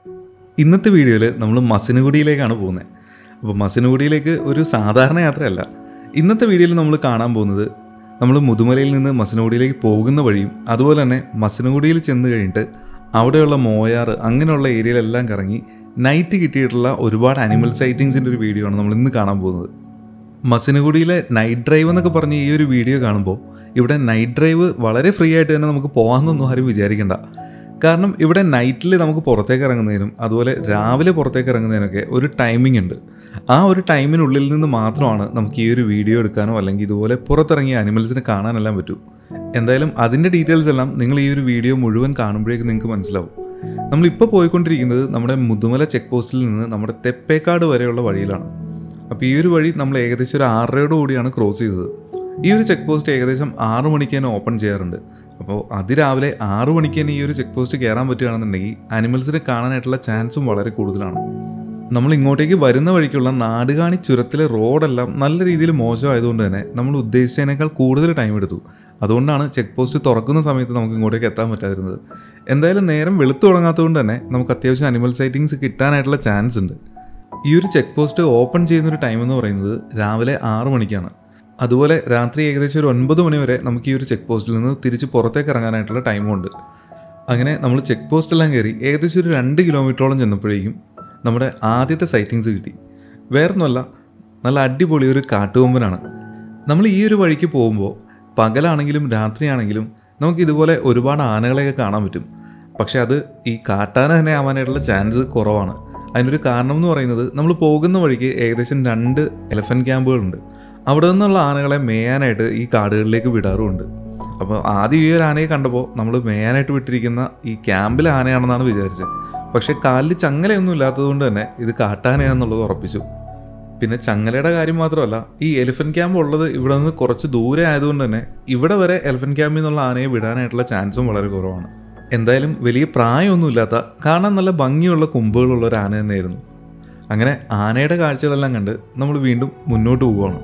ഇന്നത്തെ വീഡിയോയിൽ നമ്മൾ മസിനുകുടിയിലേക്കാണ് പോകുന്നത് അപ്പോൾ മസിനുകുടിയിലേക്ക് ഒരു സാധാരണ യാത്രയല്ല ഇന്നത്തെ വീഡിയോയിൽ നമ്മൾ കാണാൻ പോകുന്നത് നമ്മൾ മുതുമലയിൽ നിന്ന് മസിനുകുടിയിലേക്ക് പോകുന്ന വഴിയും അതുപോലെ തന്നെ മസിനുകുടിയിൽ ചെന്ന് കഴിഞ്ഞിട്ട് അവിടെയുള്ള മോയാറ് അങ്ങനെയുള്ള ഏരിയയിലെല്ലാം കറങ്ങി നൈറ്റ് കിട്ടിയിട്ടുള്ള ഒരുപാട് അനിമൽ സൈറ്റിങ്സിൻ്റെ ഒരു വീഡിയോ ആണ് നമ്മൾ ഇന്ന് കാണാൻ പോകുന്നത് മസിനുകുടിയിലെ നൈറ്റ് ഡ്രൈവ് എന്നൊക്കെ പറഞ്ഞ് ഈ ഒരു വീഡിയോ കാണുമ്പോൾ ഇവിടെ നൈറ്റ് ഡ്രൈവ് വളരെ ഫ്രീ ആയിട്ട് തന്നെ നമുക്ക് പോകാമെന്നൊന്നും ആരും വിചാരിക്കണ്ട കാരണം ഇവിടെ നൈറ്റിൽ നമുക്ക് പുറത്തേക്ക് ഇറങ്ങുന്നതിനും അതുപോലെ രാവിലെ പുറത്തേക്ക് ഇറങ്ങുന്നതിനൊക്കെ ഒരു ടൈമിംഗ് ഉണ്ട് ആ ഒരു ടൈമിനുള്ളിൽ നിന്ന് മാത്രമാണ് നമുക്ക് ഈ ഒരു വീഡിയോ എടുക്കാനോ അല്ലെങ്കിൽ ഇതുപോലെ പുറത്തിറങ്ങിയ അനിമൽസിനെ കാണാനെല്ലാം പറ്റൂ എന്തായാലും അതിൻ്റെ ഡീറ്റെയിൽസ് എല്ലാം നിങ്ങൾ ഈ ഒരു വീഡിയോ മുഴുവൻ കാണുമ്പോഴേക്കും നിങ്ങൾക്ക് മനസ്സിലാവും നമ്മളിപ്പോൾ പോയിക്കൊണ്ടിരിക്കുന്നത് നമ്മുടെ മുതുമല ചെക്ക് പോസ്റ്റിൽ നിന്ന് നമ്മുടെ തെപ്പേക്കാട് വരെയുള്ള വഴിയിലാണ് അപ്പോൾ ഈ ഒരു വഴി നമ്മൾ ഏകദേശം ഒരു ആറരയോട് കൂടിയാണ് ക്രോസ് ചെയ്തത് ഈ ഒരു ചെക്ക് പോസ്റ്റ് ഏകദേശം ആറു മണിക്ക് തന്നെ ഓപ്പൺ ചെയ്യാറുണ്ട് അപ്പോൾ അതിരാവിലെ ആറു മണിക്ക് തന്നെ ഈ ഒരു ചെക്ക് പോസ്റ്റ് കയറാൻ പറ്റുകയാണെന്നുണ്ടെങ്കിൽ അനിമൽസിനെ കാണാനായിട്ടുള്ള ചാൻസും വളരെ കൂടുതലാണ് നമ്മൾ ഇങ്ങോട്ടേക്ക് വരുന്ന വഴിക്കുള്ള നാടുകാണി ചുരത്തിലെ റോഡെല്ലാം നല്ല രീതിയിൽ മോശമായതുകൊണ്ട് തന്നെ നമ്മൾ ഉദ്ദേശിച്ചതിനേക്കാൾ കൂടുതൽ ടൈം എടുത്തു അതുകൊണ്ടാണ് ചെക്ക് പോസ്റ്റ് തുറക്കുന്ന സമയത്ത് നമുക്ക് ഇങ്ങോട്ടേക്ക് എത്താൻ പറ്റാതിരുന്നത് എന്തായാലും നേരം വെളുത്തു തുടങ്ങാത്തതുകൊണ്ട് തന്നെ നമുക്ക് അത്യാവശ്യം അനിമൽ സൈറ്റിങ്സ് കിട്ടാനായിട്ടുള്ള ചാൻസ് ഉണ്ട് ഈ ഒരു ചെക്ക് പോസ്റ്റ് ഓപ്പൺ ചെയ്യുന്നൊരു ടൈം എന്ന് പറയുന്നത് രാവിലെ ആറ് മണിക്കാണ് അതുപോലെ രാത്രി ഏകദേശം ഒരു ഒൻപത് മണി വരെ നമുക്ക് ഈ ഒരു ചെക്ക് പോസ്റ്റിൽ നിന്ന് തിരിച്ച് പുറത്തേക്ക് ഇറങ്ങാനായിട്ടുള്ള ടൈമുണ്ട് അങ്ങനെ നമ്മൾ ചെക്ക് പോസ്റ്റെല്ലാം കയറി ഏകദേശം ഒരു രണ്ട് കിലോമീറ്ററോളം ചെന്നപ്പോഴേക്കും നമ്മുടെ ആദ്യത്തെ സൈറ്റിങ്സ് കിട്ടി വേറൊന്നുമല്ല നല്ല അടിപൊളി ഒരു കാട്ടുകൊമ്പനാണ് നമ്മൾ ഈ ഒരു വഴിക്ക് പോകുമ്പോൾ പകലാണെങ്കിലും രാത്രിയാണെങ്കിലും നമുക്ക് ഇതുപോലെ ഒരുപാട് ആനകളെയൊക്കെ കാണാൻ പറ്റും പക്ഷെ അത് ഈ കാട്ടാന തന്നെ ആവാനായിട്ടുള്ള ചാൻസ് കുറവാണ് അതിനൊരു കാരണം എന്ന് പറയുന്നത് നമ്മൾ പോകുന്ന വഴിക്ക് ഏകദേശം രണ്ട് എലഫൻറ്റ് ക്യാമ്പുകളുണ്ട് അവിടെ നിന്നുള്ള ആനകളെ മേയാനായിട്ട് ഈ കാടുകളിലേക്ക് വിടാറുമുണ്ട് അപ്പോൾ ആദ്യം ഈ ഒരു ആനയെ കണ്ടപ്പോൾ നമ്മൾ മേയാനായിട്ട് വിട്ടിരിക്കുന്ന ഈ ക്യാമ്പിലെ ആനയാണെന്നാണ് വിചാരിച്ചത് പക്ഷേ കാലിൽ ചങ്ങലയൊന്നും ഇല്ലാത്തതുകൊണ്ട് തന്നെ ഇത് കാട്ടാനയാണെന്നുള്ളത് ഉറപ്പിച്ചു പിന്നെ ചങ്ങലയുടെ കാര്യം മാത്രമല്ല ഈ എലിഫന്റ് ക്യാമ്പ് ഉള്ളത് ഇവിടെ നിന്ന് കുറച്ച് ദൂരെ ആയതുകൊണ്ട് തന്നെ ഇവിടെ വരെ എലിഫന്റ് ക്യാമ്പിൽ നിന്നുള്ള ആനയെ വിടാനായിട്ടുള്ള ചാൻസും വളരെ കുറവാണ് എന്തായാലും വലിയ പ്രായമൊന്നുമില്ലാത്ത കാണാൻ നല്ല ഭംഗിയുള്ള കൊമ്പുകളുള്ള ഒരു ആന തന്നെയായിരുന്നു അങ്ങനെ ആനയുടെ കാഴ്ചകളെല്ലാം കണ്ട് നമ്മൾ വീണ്ടും മുന്നോട്ട് പോവുകയാണ്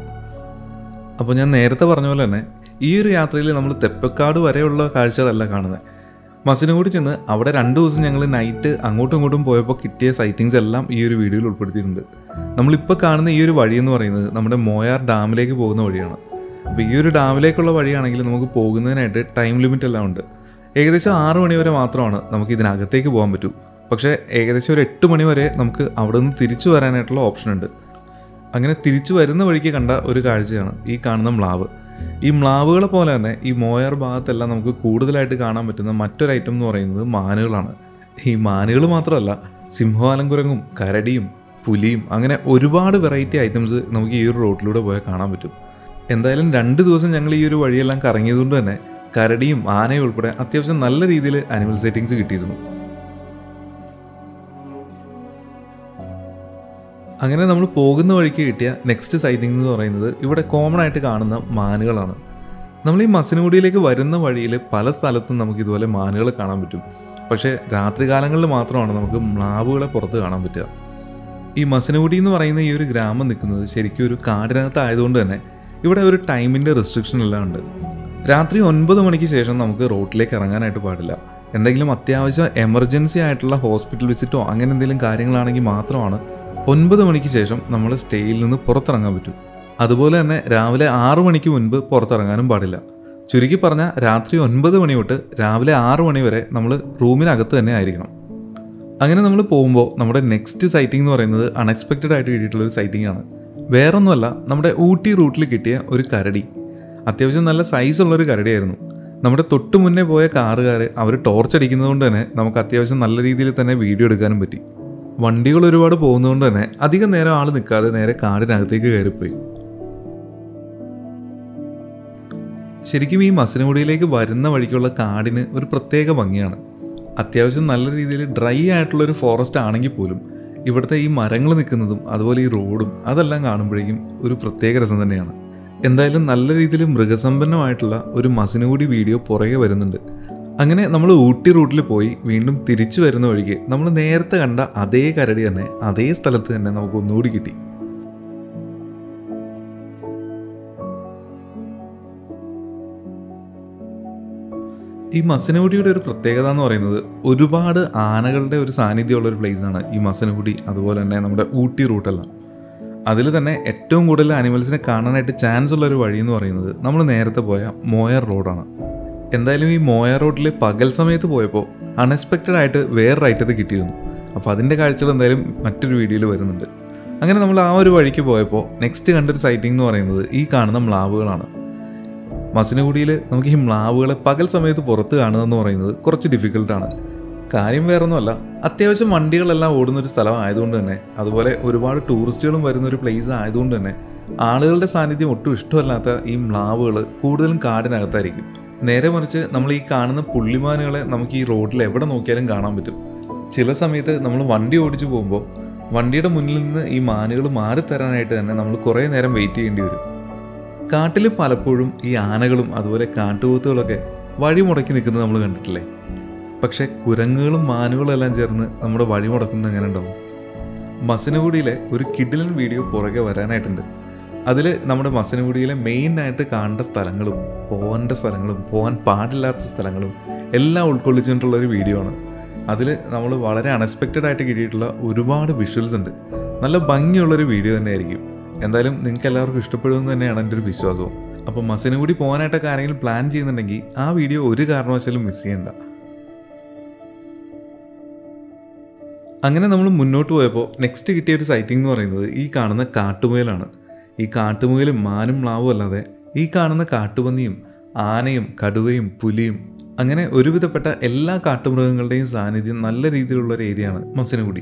അപ്പോൾ ഞാൻ നേരത്തെ പറഞ്ഞ പോലെ തന്നെ ഈ ഒരു യാത്രയിൽ നമ്മൾ തെപ്പക്കാട് വരെയുള്ള കാഴ്ചകളല്ല കാണുന്നത് മസിനുകൂടി ചെന്ന് അവിടെ രണ്ട് ദിവസം ഞങ്ങൾ നൈറ്റ് അങ്ങോട്ടും ഇങ്ങോട്ടും പോയപ്പോൾ കിട്ടിയ സൈറ്റിങ്സ് എല്ലാം ഈ ഒരു വീഡിയോയിൽ ഉൾപ്പെടുത്തിയിട്ടുണ്ട് നമ്മളിപ്പോൾ കാണുന്ന ഈ ഒരു വഴി എന്ന് പറയുന്നത് നമ്മുടെ മോയാർ ഡാമിലേക്ക് പോകുന്ന വഴിയാണ് അപ്പോൾ ഈ ഒരു ഡാമിലേക്കുള്ള വഴിയാണെങ്കിൽ നമുക്ക് പോകുന്നതിനായിട്ട് ടൈം ലിമിറ്റ് എല്ലാം ഉണ്ട് ഏകദേശം ആറ് മണി വരെ മാത്രമാണ് നമുക്ക് ഇതിനകത്തേക്ക് പോകാൻ പറ്റൂ പക്ഷേ ഏകദേശം ഒരു എട്ട് മണി വരെ നമുക്ക് അവിടെ നിന്ന് തിരിച്ചു വരാനായിട്ടുള്ള ഓപ്ഷൻ ഉണ്ട് അങ്ങനെ തിരിച്ചു വരുന്ന വഴിക്ക് കണ്ട ഒരു കാഴ്ചയാണ് ഈ കാണുന്ന മ്ലാവ് ഈ മ്ലാവുകളെ പോലെ തന്നെ ഈ മോയർ ഭാഗത്തെല്ലാം നമുക്ക് കൂടുതലായിട്ട് കാണാൻ പറ്റുന്ന മറ്റൊരു ഐറ്റം എന്ന് പറയുന്നത് മാനുകളാണ് ഈ മാനുകൾ മാത്രമല്ല സിംഹവാലംകുരങ്ങും കരടിയും പുലിയും അങ്ങനെ ഒരുപാട് വെറൈറ്റി ഐറ്റംസ് നമുക്ക് ഈ ഒരു റോഡിലൂടെ പോയാൽ കാണാൻ പറ്റും എന്തായാലും രണ്ട് ദിവസം ഞങ്ങൾ ഈ ഒരു വഴിയെല്ലാം കറങ്ങിയതുകൊണ്ട് തന്നെ കരടിയും ആനയും ഉൾപ്പെടെ അത്യാവശ്യം നല്ല രീതിയിൽ അനിമൽ സെറ്റിങ്സ് കിട്ടിയിരുന്നു അങ്ങനെ നമ്മൾ പോകുന്ന വഴിക്ക് കിട്ടിയ നെക്സ്റ്റ് സൈറ്റിംഗ് എന്ന് പറയുന്നത് ഇവിടെ കോമൺ ആയിട്ട് കാണുന്ന മാനുകളാണ് നമ്മൾ ഈ മസിനുകുടിയിലേക്ക് വരുന്ന വഴിയിൽ പല സ്ഥലത്തും നമുക്ക് ഇതുപോലെ മാനുകൾ കാണാൻ പറ്റും പക്ഷേ രാത്രികാലങ്ങളിൽ മാത്രമാണ് നമുക്ക് മ്ലാവുകളെ പുറത്ത് കാണാൻ പറ്റുക ഈ മസിനുകുടി എന്ന് പറയുന്ന ഈ ഒരു ഗ്രാമം നിൽക്കുന്നത് ശരിക്കും ഒരു കാടിനകത്ത് ആയതുകൊണ്ട് തന്നെ ഇവിടെ ഒരു ടൈമിൻ്റെ റെസ്ട്രിക്ഷൻ എല്ലാം ഉണ്ട് രാത്രി ഒൻപത് മണിക്ക് ശേഷം നമുക്ക് റോട്ടിലേക്ക് ഇറങ്ങാനായിട്ട് പാടില്ല എന്തെങ്കിലും അത്യാവശ്യം എമർജൻസി ആയിട്ടുള്ള ഹോസ്പിറ്റൽ വിസിറ്റോ അങ്ങനെ എന്തെങ്കിലും കാര്യങ്ങളാണെങ്കിൽ മാത്രമാണ് ഒൻപത് മണിക്ക് ശേഷം നമ്മൾ സ്റ്റേയിൽ നിന്ന് പുറത്തിറങ്ങാൻ പറ്റും അതുപോലെ തന്നെ രാവിലെ ആറു മണിക്ക് മുൻപ് പുറത്തിറങ്ങാനും പാടില്ല ചുരുക്കി പറഞ്ഞാൽ രാത്രി ഒൻപത് മണി തൊട്ട് രാവിലെ ആറു മണി വരെ നമ്മൾ റൂമിനകത്ത് തന്നെ ആയിരിക്കണം അങ്ങനെ നമ്മൾ പോകുമ്പോൾ നമ്മുടെ നെക്സ്റ്റ് സൈറ്റിംഗ് എന്ന് പറയുന്നത് അൺഎക്സ്പെക്റ്റഡ് ആയിട്ട് കിട്ടിയിട്ടുള്ള ഒരു സൈറ്റിംഗ് ആണ് വേറൊന്നുമല്ല നമ്മുടെ ഊട്ടി റൂട്ടിൽ കിട്ടിയ ഒരു കരടി അത്യാവശ്യം നല്ല സൈസ് ഉള്ളൊരു കരടിയായിരുന്നു നമ്മുടെ തൊട്ട് മുന്നേ പോയ കാറുകാർ അവർ ടോർച്ച് അടിക്കുന്നത് കൊണ്ട് തന്നെ നമുക്ക് അത്യാവശ്യം നല്ല രീതിയിൽ തന്നെ വീഡിയോ എടുക്കാനും പറ്റി വണ്ടികൾ ഒരുപാട് പോകുന്നതുകൊണ്ട് തന്നെ അധികം നേരം ആൾ നിൽക്കാതെ നേരെ കാടിനകത്തേക്ക് കയറിപ്പോയി ശരിക്കും ഈ മസിനുകുടിയിലേക്ക് വരുന്ന വഴിക്കുള്ള കാടിന് ഒരു പ്രത്യേക ഭംഗിയാണ് അത്യാവശ്യം നല്ല രീതിയിൽ ഡ്രൈ ആയിട്ടുള്ള ഒരു ഫോറസ്റ്റ് ആണെങ്കിൽ പോലും ഇവിടുത്തെ ഈ മരങ്ങൾ നിൽക്കുന്നതും അതുപോലെ ഈ റോഡും അതെല്ലാം കാണുമ്പോഴേക്കും ഒരു പ്രത്യേക രസം തന്നെയാണ് എന്തായാലും നല്ല രീതിയിൽ മൃഗസമ്പന്നമായിട്ടുള്ള ഒരു മസിനുകൂടി വീഡിയോ പുറകെ വരുന്നുണ്ട് അങ്ങനെ നമ്മൾ ഊട്ടി റൂട്ടിൽ പോയി വീണ്ടും തിരിച്ചു വരുന്ന വഴിക്ക് നമ്മൾ നേരത്തെ കണ്ട അതേ കരടി തന്നെ അതേ സ്ഥലത്ത് തന്നെ നമുക്ക് ഒന്നുകൂടി കിട്ടി ഈ മസനഗുഡിയുടെ ഒരു പ്രത്യേകത എന്ന് പറയുന്നത് ഒരുപാട് ആനകളുടെ ഒരു സാന്നിധ്യമുള്ള ഒരു പ്ലേസാണ് ഈ മസനഗുഡി അതുപോലെ തന്നെ നമ്മുടെ ഊട്ടി റൂട്ടെല്ലാം അതിൽ തന്നെ ഏറ്റവും കൂടുതൽ അനിമൽസിനെ കാണാനായിട്ട് ചാൻസ് ഉള്ള ഒരു വഴി എന്ന് പറയുന്നത് നമ്മൾ നേരത്തെ പോയ മോയർ റോഡാണ് എന്തായാലും ഈ മോയർ റോഡിൽ പകൽ സമയത്ത് പോയപ്പോൾ അൺഎക്സ്പെക്റ്റഡ് ആയിട്ട് വേറൊരു ഐറ്റത്ത് കിട്ടിയിരുന്നു അപ്പോൾ അതിൻ്റെ കാഴ്ചകൾ എന്തായാലും മറ്റൊരു വീഡിയോയിൽ വരുന്നുണ്ട് അങ്ങനെ നമ്മൾ ആ ഒരു വഴിക്ക് പോയപ്പോൾ നെക്സ്റ്റ് കണ്ടൊരു സൈറ്റിംഗ് എന്ന് പറയുന്നത് ഈ കാണുന്ന മ്ലാവുകളാണ് മസിനഗുഡിയിൽ നമുക്ക് ഈ മ്ലാവുകളെ പകൽ സമയത്ത് പുറത്ത് കാണുക എന്ന് പറയുന്നത് കുറച്ച് ഡിഫിക്കൽട്ടാണ് കാര്യം വേറൊന്നുമല്ല അത്യാവശ്യം വണ്ടികളെല്ലാം ഓടുന്ന ഒരു സ്ഥലം ആയതുകൊണ്ട് തന്നെ അതുപോലെ ഒരുപാട് ടൂറിസ്റ്റുകളും വരുന്ന ഒരു പ്ലേസ് ആയതുകൊണ്ട് തന്നെ ആളുകളുടെ സാന്നിധ്യം ഒട്ടും ഇഷ്ടമല്ലാത്ത ഈ മ്ലാവുകൾ കൂടുതലും കാടിനകത്തായിരിക്കും നേരെ മറിച്ച് നമ്മൾ ഈ കാണുന്ന പുള്ളിമാനുകളെ നമുക്ക് ഈ റോഡിൽ എവിടെ നോക്കിയാലും കാണാൻ പറ്റും ചില സമയത്ത് നമ്മൾ വണ്ടി ഓടിച്ചു പോകുമ്പോൾ വണ്ടിയുടെ മുന്നിൽ നിന്ന് ഈ മാനുകൾ മാറിത്തരാനായിട്ട് തന്നെ നമ്മൾ കുറേ നേരം വെയിറ്റ് ചെയ്യേണ്ടി വരും കാട്ടിൽ പലപ്പോഴും ഈ ആനകളും അതുപോലെ കാട്ടുപോത്തുകളൊക്കെ വഴി മുടക്കി നിൽക്കുന്നത് നമ്മൾ കണ്ടിട്ടില്ലേ പക്ഷെ കുരങ്ങുകളും മാനുകളും എല്ലാം ചേർന്ന് നമ്മുടെ വഴി മുടക്കുന്നത് എങ്ങനെ ഉണ്ടാവും മസനഗുഡിയിലെ ഒരു കിഡിലൻ വീഡിയോ പുറകെ വരാനായിട്ടുണ്ട് അതിൽ നമ്മുടെ മസനഗുഡിയിലെ മെയിൻ ആയിട്ട് കാണേണ്ട സ്ഥലങ്ങളും പോകേണ്ട സ്ഥലങ്ങളും പോകാൻ പാടില്ലാത്ത സ്ഥലങ്ങളും എല്ലാം ഉൾക്കൊള്ളിച്ചിട്ടുള്ള ഒരു വീഡിയോ ആണ് അതിൽ നമ്മൾ വളരെ അൺഎക്സ്പെക്റ്റഡ് ആയിട്ട് കിട്ടിയിട്ടുള്ള ഒരുപാട് വിഷ്വൽസ് ഉണ്ട് നല്ല ഭംഗിയുള്ളൊരു വീഡിയോ തന്നെയായിരിക്കും എന്തായാലും നിങ്ങൾക്ക് എല്ലാവർക്കും ഇഷ്ടപ്പെടുമെന്ന് തന്നെയാണ് എൻ്റെ ഒരു വിശ്വാസവും അപ്പോൾ മസനഗുഡി പോകാനായിട്ടൊക്കെ ആരെങ്കിലും പ്ലാൻ ചെയ്യുന്നുണ്ടെങ്കിൽ ആ വീഡിയോ ഒരു കാരണവശാലും മിസ് ചെയ്യണ്ട അങ്ങനെ നമ്മൾ മുന്നോട്ട് പോയപ്പോൾ നെക്സ്റ്റ് കിട്ടിയ ഒരു സൈറ്റിംഗ് എന്ന് പറയുന്നത് ഈ കാണുന്ന കാട്ടുമുയലാണ് ഈ കാട്ടുമുയലും മാനും മ്ലാവും അല്ലാതെ ഈ കാണുന്ന കാട്ടുപന്നിയും ആനയും കടുവയും പുലിയും അങ്ങനെ ഒരുവിധപ്പെട്ട എല്ലാ കാട്ടുമൃഗങ്ങളുടെയും സാന്നിധ്യം നല്ല രീതിയിലുള്ള ഒരു ഏരിയയാണ് മസനഗുഡി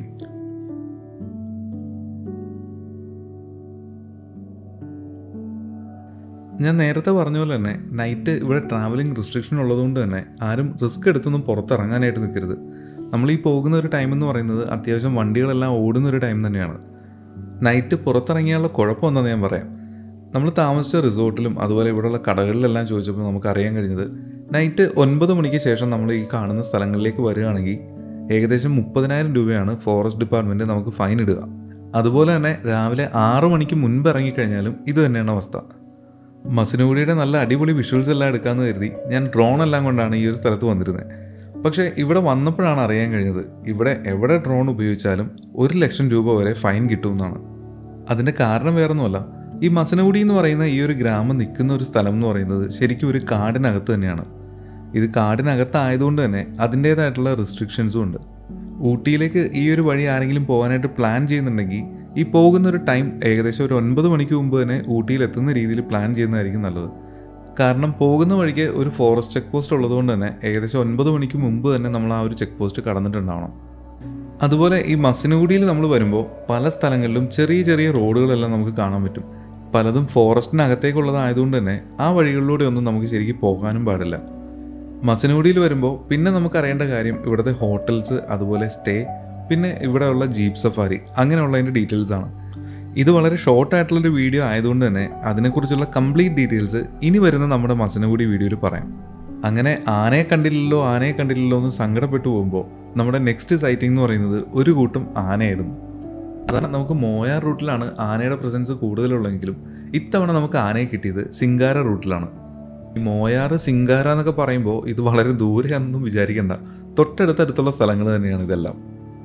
ഞാൻ നേരത്തെ പറഞ്ഞ പോലെ തന്നെ നൈറ്റ് ഇവിടെ ട്രാവലിംഗ് റെസ്ട്രിക്ഷൻ ഉള്ളതുകൊണ്ട് തന്നെ ആരും റിസ്ക് എടുത്തൊന്നും പുറത്തിറങ്ങാനായിട്ട് നിൽക്കരുത് നമ്മൾ ഈ പോകുന്ന ഒരു ടൈം എന്ന് പറയുന്നത് അത്യാവശ്യം വണ്ടികളെല്ലാം ഓടുന്ന ഒരു ടൈം തന്നെയാണ് നൈറ്റ് പുറത്തിറങ്ങിയാലുള്ള കുഴപ്പം എന്താണെന്ന് ഞാൻ പറയാം നമ്മൾ താമസിച്ച റിസോർട്ടിലും അതുപോലെ ഇവിടെയുള്ള കടകളിലെല്ലാം ചോദിച്ചപ്പോൾ നമുക്ക് അറിയാൻ കഴിഞ്ഞത് നൈറ്റ് ഒൻപത് മണിക്ക് ശേഷം നമ്മൾ ഈ കാണുന്ന സ്ഥലങ്ങളിലേക്ക് വരികയാണെങ്കിൽ ഏകദേശം മുപ്പതിനായിരം രൂപയാണ് ഫോറസ്റ്റ് ഡിപ്പാർട്ട്മെൻറ്റ് നമുക്ക് ഫൈൻ ഇടുക അതുപോലെ തന്നെ രാവിലെ ആറു മണിക്ക് മുൻപ് ഇറങ്ങിക്കഴിഞ്ഞാലും ഇത് തന്നെയാണ് അവസ്ഥ മസിനുകുടിയുടെ നല്ല അടിപൊളി വിഷ്വൽസ് എല്ലാം എടുക്കാമെന്ന് കരുതി ഞാൻ ഡ്രോൺ എല്ലാം കൊണ്ടാണ് ഈ ഒരു സ്ഥലത്ത് വന്നിരുന്നത് പക്ഷേ ഇവിടെ വന്നപ്പോഴാണ് അറിയാൻ കഴിഞ്ഞത് ഇവിടെ എവിടെ ഡ്രോൺ ഉപയോഗിച്ചാലും ഒരു ലക്ഷം രൂപ വരെ ഫൈൻ കിട്ടുമെന്നാണ് അതിൻ്റെ കാരണം വേറൊന്നുമല്ല ഈ മസനഗുഡി എന്ന് പറയുന്ന ഈ ഒരു ഗ്രാമം നിൽക്കുന്ന ഒരു സ്ഥലം എന്ന് പറയുന്നത് ശരിക്കും ഒരു കാടിനകത്ത് തന്നെയാണ് ഇത് കാടിനകത്തായതുകൊണ്ട് തന്നെ അതിൻ്റേതായിട്ടുള്ള റെസ്ട്രിക്ഷൻസും ഉണ്ട് ഊട്ടിയിലേക്ക് ഈ ഒരു വഴി ആരെങ്കിലും പോകാനായിട്ട് പ്ലാൻ ചെയ്യുന്നുണ്ടെങ്കിൽ ഈ പോകുന്ന ഒരു ടൈം ഏകദേശം ഒരു ഒൻപത് മണിക്ക് മുമ്പ് തന്നെ ഊട്ടിയിൽ എത്തുന്ന രീതിയിൽ പ്ലാൻ ചെയ്യുന്നതായിരിക്കും നല്ലത് കാരണം പോകുന്ന വഴിക്ക് ഒരു ഫോറസ്റ്റ് ചെക്ക് പോസ്റ്റ് ഉള്ളതുകൊണ്ട് തന്നെ ഏകദേശം ഒൻപത് മണിക്ക് മുമ്പ് തന്നെ നമ്മൾ ആ ഒരു ചെക്ക് പോസ്റ്റ് കടന്നിട്ടുണ്ടാവണം അതുപോലെ ഈ മസിനുകുടിയിൽ നമ്മൾ വരുമ്പോൾ പല സ്ഥലങ്ങളിലും ചെറിയ ചെറിയ റോഡുകളെല്ലാം നമുക്ക് കാണാൻ പറ്റും പലതും ഫോറസ്റ്റിനകത്തേക്കുള്ളതായതുകൊണ്ട് തന്നെ ആ വഴികളിലൂടെ ഒന്നും നമുക്ക് ശരിക്കും പോകാനും പാടില്ല മസനഗുഡിയിൽ വരുമ്പോൾ പിന്നെ നമുക്ക് അറിയേണ്ട കാര്യം ഇവിടുത്തെ ഹോട്ടൽസ് അതുപോലെ സ്റ്റേ പിന്നെ ഇവിടെയുള്ള ജീപ്പ് സഫാരി അങ്ങനെയുള്ളതിൻ്റെ ഡീറ്റെയിൽസ് ആണ് ഇത് വളരെ ഷോർട്ട് ആയിട്ടുള്ളൊരു വീഡിയോ ആയതുകൊണ്ട് തന്നെ അതിനെക്കുറിച്ചുള്ള കംപ്ലീറ്റ് ഡീറ്റെയിൽസ് ഇനി വരുന്ന നമ്മുടെ മസനഗുഡി വീഡിയോയിൽ പറയാം അങ്ങനെ ആനയെ കണ്ടില്ലല്ലോ ആനയെ കണ്ടില്ലല്ലോ എന്ന് സങ്കടപ്പെട്ടു പോകുമ്പോൾ നമ്മുടെ നെക്സ്റ്റ് സൈറ്റിംഗ് എന്ന് പറയുന്നത് ഒരു കൂട്ടം ആനയായിരുന്നു അതാണ് നമുക്ക് മോയാർ റൂട്ടിലാണ് ആനയുടെ പ്രസൻസ് കൂടുതലുള്ളെങ്കിലും ഇത്തവണ നമുക്ക് ആനയെ കിട്ടിയത് സിംഗാര റൂട്ടിലാണ് ഈ മോയാർ സിംഗാര എന്നൊക്കെ പറയുമ്പോൾ ഇത് വളരെ ദൂരെയാണെന്നും വിചാരിക്കേണ്ട തൊട്ടടുത്തടുത്തുള്ള സ്ഥലങ്ങൾ തന്നെയാണ് ഇതെല്ലാം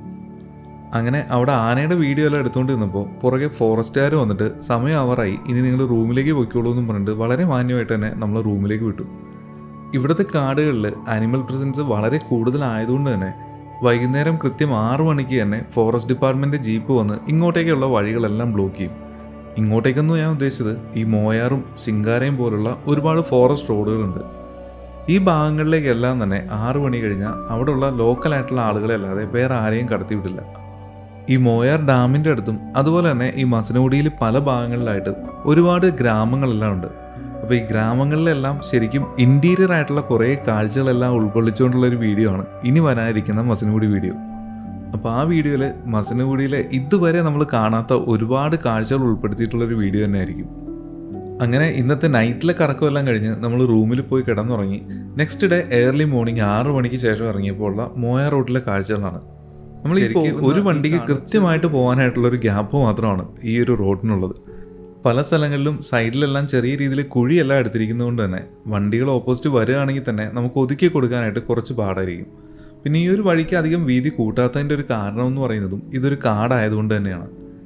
അങ്ങനെ അവിടെ ആനയുടെ വീഡിയോ എല്ലാം എടുത്തുകൊണ്ട് നിന്നപ്പോൾ പുറകെ ഫോറസ്റ്റുകാർ വന്നിട്ട് സമയം ആവാറായി ഇനി നിങ്ങൾ റൂമിലേക്ക് പോയിക്കോളൂ എന്നും പറഞ്ഞിട്ട് വളരെ മാന്യമായിട്ട് തന്നെ നമ്മൾ റൂമിലേക്ക് വിട്ടു ഇവിടുത്തെ കാടുകളിൽ ആനിമൽ പ്രസൻസ് വളരെ കൂടുതലായതുകൊണ്ട് തന്നെ വൈകുന്നേരം കൃത്യം ആറു മണിക്ക് തന്നെ ഫോറസ്റ്റ് ഡിപ്പാർട്ട്മെൻറ്റ് ജീപ്പ് വന്ന് ഇങ്ങോട്ടേക്കുള്ള വഴികളെല്ലാം ബ്ലോക്ക് ചെയ്യും ഇങ്ങോട്ടേക്കൊന്നും ഞാൻ ഉദ്ദേശിച്ചത് ഈ മോയാറും സിംഗാരയും പോലുള്ള ഒരുപാട് ഫോറസ്റ്റ് റോഡുകളുണ്ട് ഈ ഭാഗങ്ങളിലേക്കെല്ലാം തന്നെ ആറു മണി കഴിഞ്ഞാൽ അവിടെയുള്ള ലോക്കലായിട്ടുള്ള ആളുകളെ അല്ലാതെ വേറെ ആരെയും കടത്തിവിടില്ല ഈ മോയാർ ഡാമിൻ്റെ അടുത്തും അതുപോലെ തന്നെ ഈ മസനഗുഡിയിൽ പല ഭാഗങ്ങളിലായിട്ട് ഒരുപാട് ഗ്രാമങ്ങളെല്ലാം ഉണ്ട് അപ്പോൾ ഈ ഗ്രാമങ്ങളിലെല്ലാം ശരിക്കും ഇൻറ്റീരിയർ ആയിട്ടുള്ള കുറേ കാഴ്ചകളെല്ലാം ഉൾക്കൊള്ളിച്ചുകൊണ്ടുള്ള ഒരു വീഡിയോ ആണ് ഇനി വരാനിരിക്കുന്ന മസനഗുഡി വീഡിയോ അപ്പോൾ ആ വീഡിയോയിൽ മസനഗുഡിയിലെ ഇതുവരെ നമ്മൾ കാണാത്ത ഒരുപാട് കാഴ്ചകൾ ഉൾപ്പെടുത്തിയിട്ടുള്ള ഒരു വീഡിയോ തന്നെ ആയിരിക്കും അങ്ങനെ ഇന്നത്തെ നൈറ്റിലെ കറക്കമെല്ലാം കഴിഞ്ഞ് നമ്മൾ റൂമിൽ പോയി കിടന്നുറങ്ങി നെക്സ്റ്റ് ഡേ ഏർലി മോർണിംഗ് ആറ് മണിക്ക് ശേഷം ഇറങ്ങിയപ്പോൾ ഉള്ള മോയ റോഡിലെ കാഴ്ചകളാണ് നമ്മൾ ഈ ശരിക്കും പോ- ഒരു ഒന്ന് ഈ വണ്ടിക്ക് കാണിച്ച് കൃത്യമായിട്ട് പോകാനായിട്ടുള്ള ഒരു ഗ്യാപ്പ് മാത്രമാണ് ഈ ഒരു റോഡിനുള്ളത് പല സ്ഥലങ്ങളിലും സൈഡിലെല്ലാം ചെറിയ രീതിയിൽ കുഴിയെല്ലാം എടുത്തിരിക്കുന്നതുകൊണ്ട് തന്നെ വണ്ടികൾ ഓപ്പോസിറ്റ് വരികയാണെങ്കിൽ തന്നെ നമുക്ക് ഒതുക്കി കൊടുക്കാനായിട്ട് കുറച്ച് പാടായിരിക്കും പിന്നെ ഈ ഒരു വഴിക്ക് അധികം വീതി കൂട്ടാത്തതിൻ്റെ ഒരു കാരണം എന്ന് പറയുന്നതും ഇതൊരു കാടായതുകൊണ്ട് തന്നെയാണ്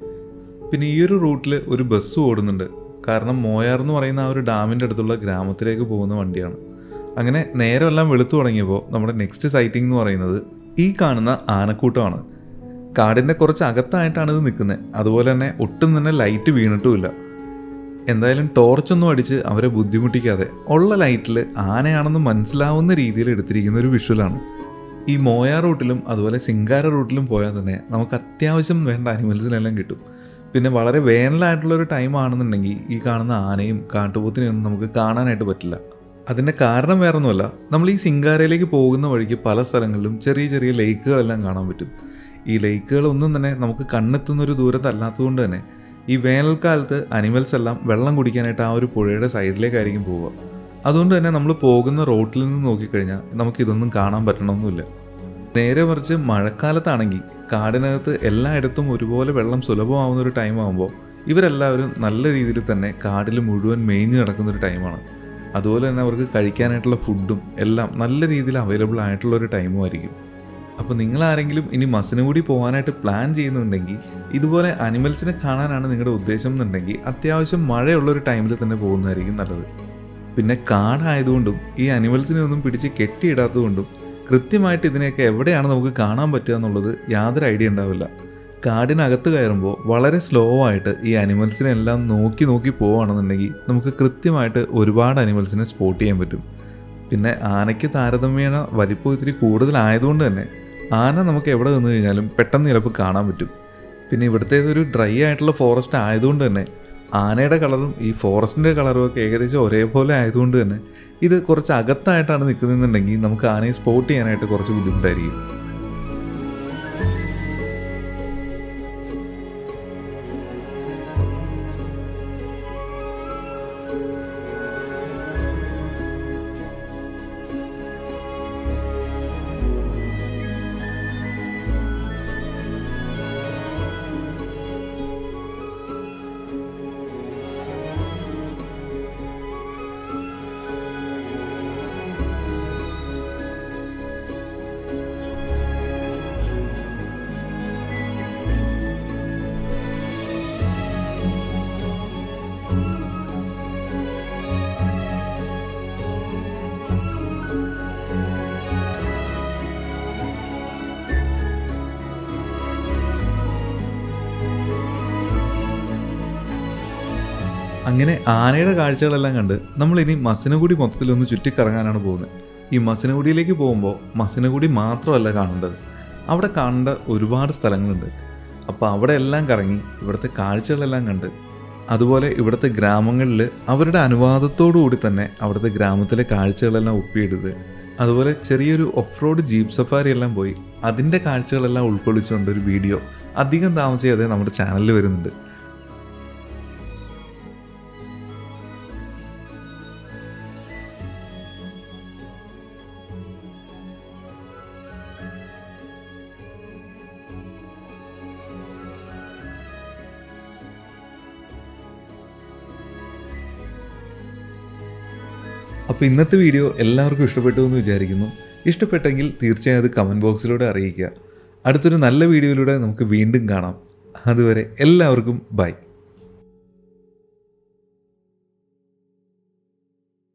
പിന്നെ ഈ ഒരു റൂട്ടിൽ ഒരു ബസ് ഓടുന്നുണ്ട് കാരണം മോയാർ എന്ന് പറയുന്ന ആ ഒരു ഡാമിൻ്റെ അടുത്തുള്ള ഗ്രാമത്തിലേക്ക് പോകുന്ന വണ്ടിയാണ് അങ്ങനെ നേരമെല്ലാം വെളുത്തു തുടങ്ങിയപ്പോൾ നമ്മുടെ നെക്സ്റ്റ് സൈറ്റിംഗ് എന്ന് പറയുന്നത് ഈ കാണുന്ന ആനക്കൂട്ടമാണ് കാടിൻ്റെ കുറച്ച് അകത്തായിട്ടാണ് ഇത് നിൽക്കുന്നത് അതുപോലെ തന്നെ ഒട്ടും തന്നെ ലൈറ്റ് വീണിട്ടുമില്ല എന്തായാലും ടോർച്ചൊന്നും അടിച്ച് അവരെ ബുദ്ധിമുട്ടിക്കാതെ ഉള്ള ലൈറ്റിൽ ആനയാണെന്ന് മനസ്സിലാവുന്ന രീതിയിൽ എടുത്തിരിക്കുന്ന ഒരു വിഷ്വലാണ് ഈ മോയ റൂട്ടിലും അതുപോലെ സിംഗാര റൂട്ടിലും പോയാൽ തന്നെ നമുക്ക് അത്യാവശ്യം വേണ്ട അനിമൽസിനെല്ലാം കിട്ടും പിന്നെ വളരെ വേനലായിട്ടുള്ള ഒരു ടൈം ആണെന്നുണ്ടെങ്കിൽ ഈ കാണുന്ന ആനയും കാട്ടുപോത്തിനെയും ഒന്നും നമുക്ക് കാണാനായിട്ട് പറ്റില്ല അതിൻ്റെ കാരണം വേറൊന്നുമല്ല നമ്മൾ ഈ സിംഗാരയിലേക്ക് പോകുന്ന വഴിക്ക് പല സ്ഥലങ്ങളിലും ചെറിയ ചെറിയ ലേക്കുകളെല്ലാം കാണാൻ പറ്റും ഈ ലേക്കുകളൊന്നും തന്നെ നമുക്ക് കണ്ണെത്തുന്ന ഒരു ദൂരത്തല്ലാത്തതുകൊണ്ട് തന്നെ ഈ വേനൽക്കാലത്ത് അനിമൽസ് എല്ലാം വെള്ളം കുടിക്കാനായിട്ട് ആ ഒരു പുഴയുടെ സൈഡിലേക്കായിരിക്കും പോവുക അതുകൊണ്ട് തന്നെ നമ്മൾ പോകുന്ന റോട്ടിൽ നിന്ന് നോക്കിക്കഴിഞ്ഞാൽ നമുക്കിതൊന്നും കാണാൻ പറ്റണമെന്നില്ല നേരെ മറിച്ച് മഴക്കാലത്താണെങ്കിൽ കാടിനകത്ത് എല്ലായിടത്തും ഒരുപോലെ വെള്ളം സുലഭമാവുന്ന ഒരു ടൈം ആകുമ്പോൾ ഇവരെല്ലാവരും നല്ല രീതിയിൽ തന്നെ കാടിൽ മുഴുവൻ മേഞ്ഞു കിടക്കുന്ന ഒരു ടൈമാണ് അതുപോലെ തന്നെ അവർക്ക് കഴിക്കാനായിട്ടുള്ള ഫുഡും എല്ലാം നല്ല രീതിയിൽ അവൈലബിൾ ആയിട്ടുള്ള ഒരു ടൈമും ആയിരിക്കും അപ്പോൾ നിങ്ങൾ ആരെങ്കിലും ഇനി മസിനുകൂടി പോകാനായിട്ട് പ്ലാൻ ചെയ്യുന്നുണ്ടെങ്കിൽ ഇതുപോലെ അനിമൽസിനെ കാണാനാണ് നിങ്ങളുടെ ഉദ്ദേശം എന്നുണ്ടെങ്കിൽ അത്യാവശ്യം മഴയുള്ള ഒരു ടൈമിൽ തന്നെ പോകുന്നതായിരിക്കും നല്ലത് പിന്നെ കാടായതുകൊണ്ടും ഈ അനിമൽസിനെ ഒന്നും പിടിച്ച് കെട്ടിയിടാത്തതുകൊണ്ടും കൃത്യമായിട്ട് ഇതിനെയൊക്കെ എവിടെയാണ് നമുക്ക് കാണാൻ പറ്റുക എന്നുള്ളത് യാതൊരു ഐഡിയ ഉണ്ടാവില്ല കാടിനകത്ത് കയറുമ്പോൾ വളരെ സ്ലോ ആയിട്ട് ഈ അനിമൽസിനെ എല്ലാം നോക്കി നോക്കി പോവുകയാണെന്നുണ്ടെങ്കിൽ നമുക്ക് കൃത്യമായിട്ട് ഒരുപാട് അനിമൽസിനെ സ്പോട്ട് ചെയ്യാൻ പറ്റും പിന്നെ ആനയ്ക്ക് താരതമ്യേന വലിപ്പം ഇത്തിരി കൂടുതലായതുകൊണ്ട് തന്നെ ആന നമുക്ക് എവിടെ നിന്ന് കഴിഞ്ഞാലും പെട്ടെന്ന് ചിലപ്പോൾ കാണാൻ പറ്റും പിന്നെ ഇവിടുത്തെ ഒരു ഡ്രൈ ആയിട്ടുള്ള ഫോറസ്റ്റ് ആയതുകൊണ്ട് തന്നെ ആനയുടെ കളറും ഈ ഫോറസ്റ്റിൻ്റെ കളറും ഒക്കെ ഏകദേശം ഒരേപോലെ ആയതുകൊണ്ട് തന്നെ ഇത് കുറച്ച് അകത്തായിട്ടാണ് നിൽക്കുന്നതെന്നുണ്ടെങ്കിൽ നമുക്ക് ആനയെ സ്പോട്ട് ചെയ്യാനായിട്ട് കുറച്ച് ബുദ്ധിമുട്ടായിരിക്കും അങ്ങനെ ആനയുടെ കാഴ്ചകളെല്ലാം കണ്ട് നമ്മൾ ഇനി മസിനഗുടി മൊത്തത്തിലൊന്ന് ചുറ്റിക്കറങ്ങാനാണ് പോകുന്നത് ഈ മസിനഗുഡിയിലേക്ക് പോകുമ്പോൾ മസിനഗുടി മാത്രമല്ല കാണേണ്ടത് അവിടെ കാണേണ്ട ഒരുപാട് സ്ഥലങ്ങളുണ്ട് അപ്പോൾ അവിടെ എല്ലാം കറങ്ങി ഇവിടുത്തെ കാഴ്ചകളെല്ലാം കണ്ട് അതുപോലെ ഇവിടുത്തെ ഗ്രാമങ്ങളിൽ അവരുടെ അനുവാദത്തോടു കൂടി തന്നെ അവിടുത്തെ ഗ്രാമത്തിലെ കാഴ്ചകളെല്ലാം ഒപ്പിയെടുത്ത് അതുപോലെ ചെറിയൊരു ഓഫ് റോഡ് ജീപ്പ് സഫാരി എല്ലാം പോയി അതിൻ്റെ കാഴ്ചകളെല്ലാം ഉൾക്കൊള്ളിച്ചുകൊണ്ട് ഒരു വീഡിയോ അധികം താമസിയാതെ നമ്മുടെ ചാനലിൽ വരുന്നുണ്ട് അപ്പോൾ ഇന്നത്തെ വീഡിയോ എല്ലാവർക്കും ഇഷ്ടപ്പെട്ടു എന്ന് വിചാരിക്കുന്നു ഇഷ്ടപ്പെട്ടെങ്കിൽ തീർച്ചയായും അത് കമൻറ്റ് ബോക്സിലൂടെ അറിയിക്കുക അടുത്തൊരു നല്ല വീഡിയോയിലൂടെ നമുക്ക് വീണ്ടും കാണാം അതുവരെ എല്ലാവർക്കും ബൈ